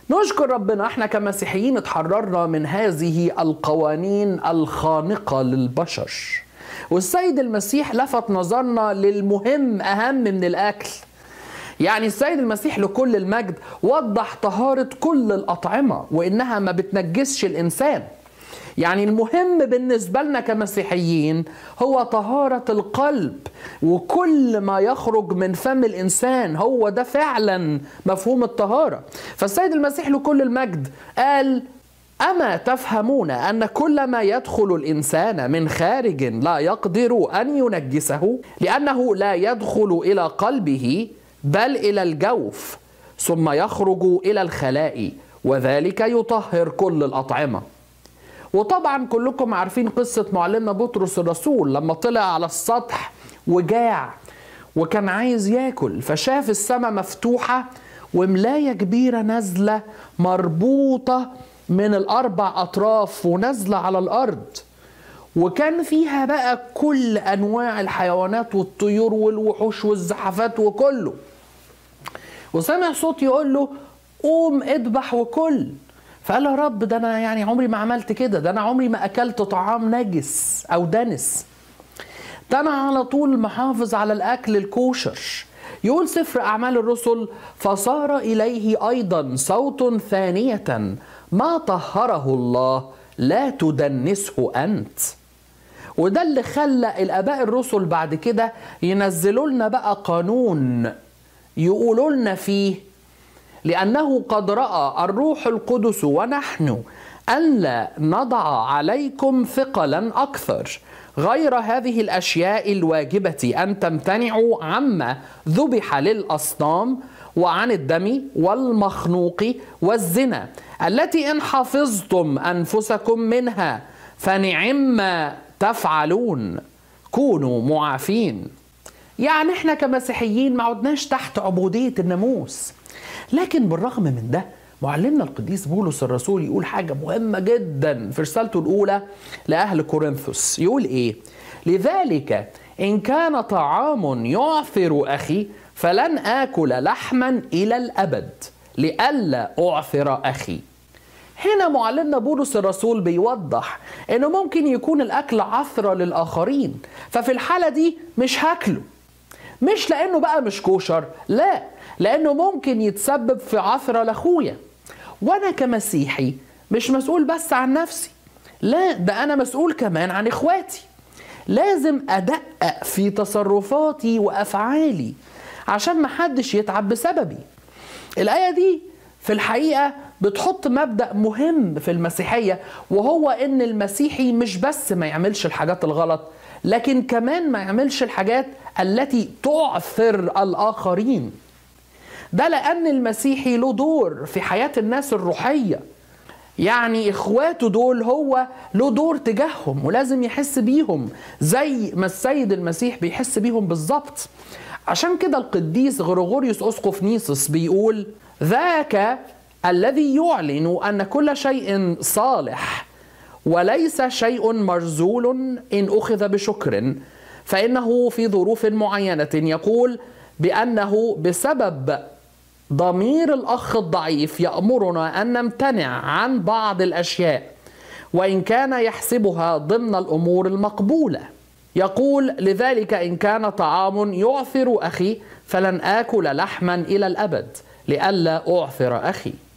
نشكر ربنا احنا كمسيحيين اتحررنا من هذه القوانين الخانقة للبشر والسيد المسيح لفت نظرنا للمهم أهم من الأكل يعني السيد المسيح لكل المجد وضح طهارة كل الأطعمة وإنها ما بتنجسش الإنسان يعني المهم بالنسبة لنا كمسيحيين هو طهارة القلب وكل ما يخرج من فم الإنسان هو ده فعلا مفهوم الطهارة فالسيد المسيح لكل المجد قال أما تفهمون أن كل ما يدخل الإنسان من خارج لا يقدر أن ينجسه لأنه لا يدخل إلى قلبه بل إلى الجوف ثم يخرج إلى الخلاء وذلك يطهر كل الأطعمة وطبعا كلكم عارفين قصة معلمنا بطرس الرسول لما طلع على السطح وجاع وكان عايز ياكل فشاف السماء مفتوحة وملاية كبيرة نازلة مربوطة من الأربع أطراف ونازلة على الأرض وكان فيها بقى كل أنواع الحيوانات والطيور والوحوش والزحفات وكله وسمع صوت يقول له قوم اذبح وكل فقال يا رب ده انا يعني عمري ما عملت كده ده انا عمري ما اكلت طعام نجس او دنس ده انا على طول محافظ على الاكل الكوشر يقول سفر اعمال الرسل فصار اليه ايضا صوت ثانيه ما طهره الله لا تدنسه انت وده اللي خلى الاباء الرسل بعد كده ينزلوا لنا بقى قانون يقولوا لنا فيه لأنه قد رأى الروح القدس ونحن ألا نضع عليكم ثقلا أكثر غير هذه الأشياء الواجبة أن تمتنعوا عما ذبح للأصنام وعن الدم والمخنوق والزنا التي إن حفظتم أنفسكم منها فنعم تفعلون كونوا معافين يعني احنا كمسيحيين ما عدناش تحت عبودية الناموس لكن بالرغم من ده معلمنا القديس بولس الرسول يقول حاجة مهمة جدا في رسالته الأولى لأهل كورنثوس يقول إيه؟ لذلك إن كان طعام يعثر أخي فلن آكل لحما إلى الأبد لئلا أعثر أخي هنا معلمنا بولس الرسول بيوضح انه ممكن يكون الاكل عثره للاخرين ففي الحاله دي مش هاكله مش لانه بقى مش كوشر لا لانه ممكن يتسبب في عثره لاخويا وانا كمسيحي مش مسؤول بس عن نفسي لا ده انا مسؤول كمان عن اخواتي لازم ادقق في تصرفاتي وافعالي عشان محدش يتعب بسببي الايه دي في الحقيقه بتحط مبدا مهم في المسيحيه وهو ان المسيحي مش بس ما يعملش الحاجات الغلط لكن كمان ما يعملش الحاجات التي تعثر الاخرين ده لان المسيحي له دور في حياه الناس الروحيه يعني اخواته دول هو له دور تجاههم ولازم يحس بيهم زي ما السيد المسيح بيحس بيهم بالظبط عشان كده القديس غريغوريوس اسقف نيسوس بيقول ذاك الذي يعلن ان كل شيء صالح وليس شيء مرزول ان اخذ بشكر فانه في ظروف معينه يقول بانه بسبب ضمير الاخ الضعيف يامرنا ان نمتنع عن بعض الاشياء وان كان يحسبها ضمن الامور المقبوله يقول لذلك ان كان طعام يعثر اخي فلن اكل لحما الى الابد لئلا اعثر اخي